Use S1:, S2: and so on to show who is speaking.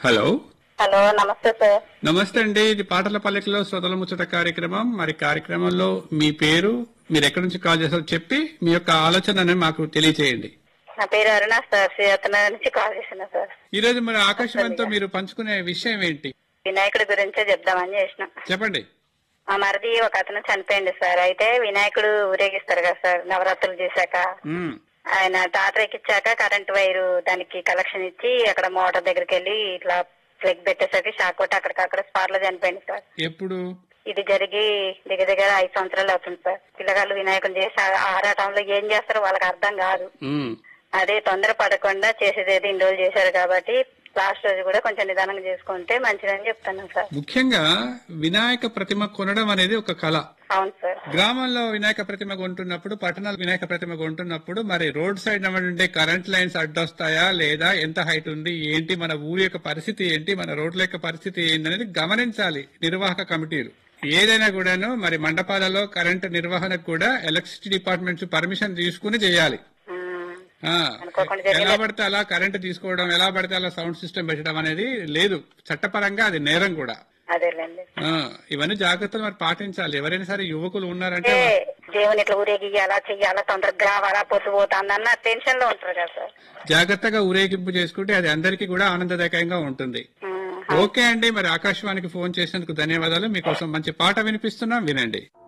S1: Hello
S2: hello నమస్తే sir
S1: నమస్తే అండి ఇది పాటల పల్లెకలో శ్రోతల ముచ్చట కార్యక్రమం మరి కార్యక్రమంలో మీ పేరు మీరు ఎక్కడి నుంచి కాల్ చేస్తారో చెప్పి మీ యొక్క ఆలోచనని మాకు తెలియచేయండి
S2: నా పేరు అరుణ సార్ శ్రీరత్న నుంచి కాల్ చేసిన సార్
S1: ఈ రోజు మరి ఆకాశవాణితో మీరు పంచుకునే విషయం ఏంటి
S2: వినాయకుడి గురించే చెప్దామని చేసిన
S1: చెప్పండి
S2: మా మరిది ఒక అతను చనిపోయింది సార్ అయితే వినాయకుడు ఊరేగిస్తారు కదా సార్ నవరాత్రులు చేశాక
S1: మ్మ్.
S2: ఆయన టాటర్ ఎక్కిచ్చాక కరెంట్ వైరు దానికి కలెక్షన్ ఇచ్చి అక్కడ మోటార్ దగ్గరికి వెళ్ళి ఇట్లా ప్లగ్ పెట్టేసరికి షాక్ కొట్టి అక్కడికక్కడ స్పాట్ లో చనిపోయింది సార్
S1: ఎప్పుడు
S2: ఇది జరిగి దగ్గర దగ్గర ఐదు సంవత్సరాలు అవుతుంది సార్ పిల్లగాళ్ళు వినాయకుడు చేసి ఆ- ఆరాటంలో ఏం చేస్తారో వాళ్ళకి అర్థం కాదు
S1: మ్మ్.
S2: అదే తొందర పడకుండా చేసేది ఇన్ని రోజులు చేశారు కాబట్టి లాస్ట్ రోజు కూడా కొంచెం నిదానంగా చేసుకుంటే మంచిదని చెప్తున్నాను సార్
S1: ముఖ్యంగా వినాయక ప్రతిమ కొనడం అనేది ఒక కళ
S2: అవును సార్
S1: గ్రామంలో వినాయక ప్రతిమ కొంటున్నప్పుడు పట్టణాల వినాయక ప్రతిమ కొంటున్నప్పుడు మరి రోడ్ సైడ్ ఉండే కరెంట్ లైన్స్ అడ్డొస్తాయా లేదా ఎంత హైట్ ఉంది ఏంటి మన ఊరి యొక్క పరిస్థితి ఏంటి మన రోడ్ల యొక్క పరిస్థితి ఏంటి అనేది గమనించాలి నిర్వాహక కమిటీలు ఏదైనా కూడాను మరి మండపాలలో కరెంట్ నిర్వహణకు కూడా ఎలక్ట్రిసిటీ డిపార్ట్మెంట్స్ పర్మిషన్ తీసుకుని చేయాలి
S2: ఉమ్,
S1: ఆ,
S2: అనుకోకుండా జరిగిన-
S1: ఎలా పడితే అలా కరెంట్ తీసుకోవడం ఎలా పడితే అలా సౌండ్ సిస్టమ్ పెట్టడం అనేది లేదు చట్టపరంగా అది నేరం కూడా
S2: అదేలేండి
S1: ఆ, ఇవన్నీ జాగ్రత్తలు మరి పాటించాలి ఎవరైనా సరే యువకులు ఉన్నారంటే
S2: అంటే దేవుని ఇట్లా ఊరేగియాలా చెయ్యాలా తొందరగా రావాలా పొద్దు పోతాందన్న టెన్షన్ లో ఉంటారు కదా సార్
S1: జాగ్రత్తగా ఊరేగింపు చేసుకుంటే అది అందరికీ కూడా ఆనందదాయకంగా ఉంటుంది
S2: ఉమ్,
S1: ఓకే అండి మరి ఆకాశవాణికి ఫోన్ చేసినందుకు ధన్యవాదాలు మీకోసం మంచి పాట వినిపిస్తున్నాం వినండి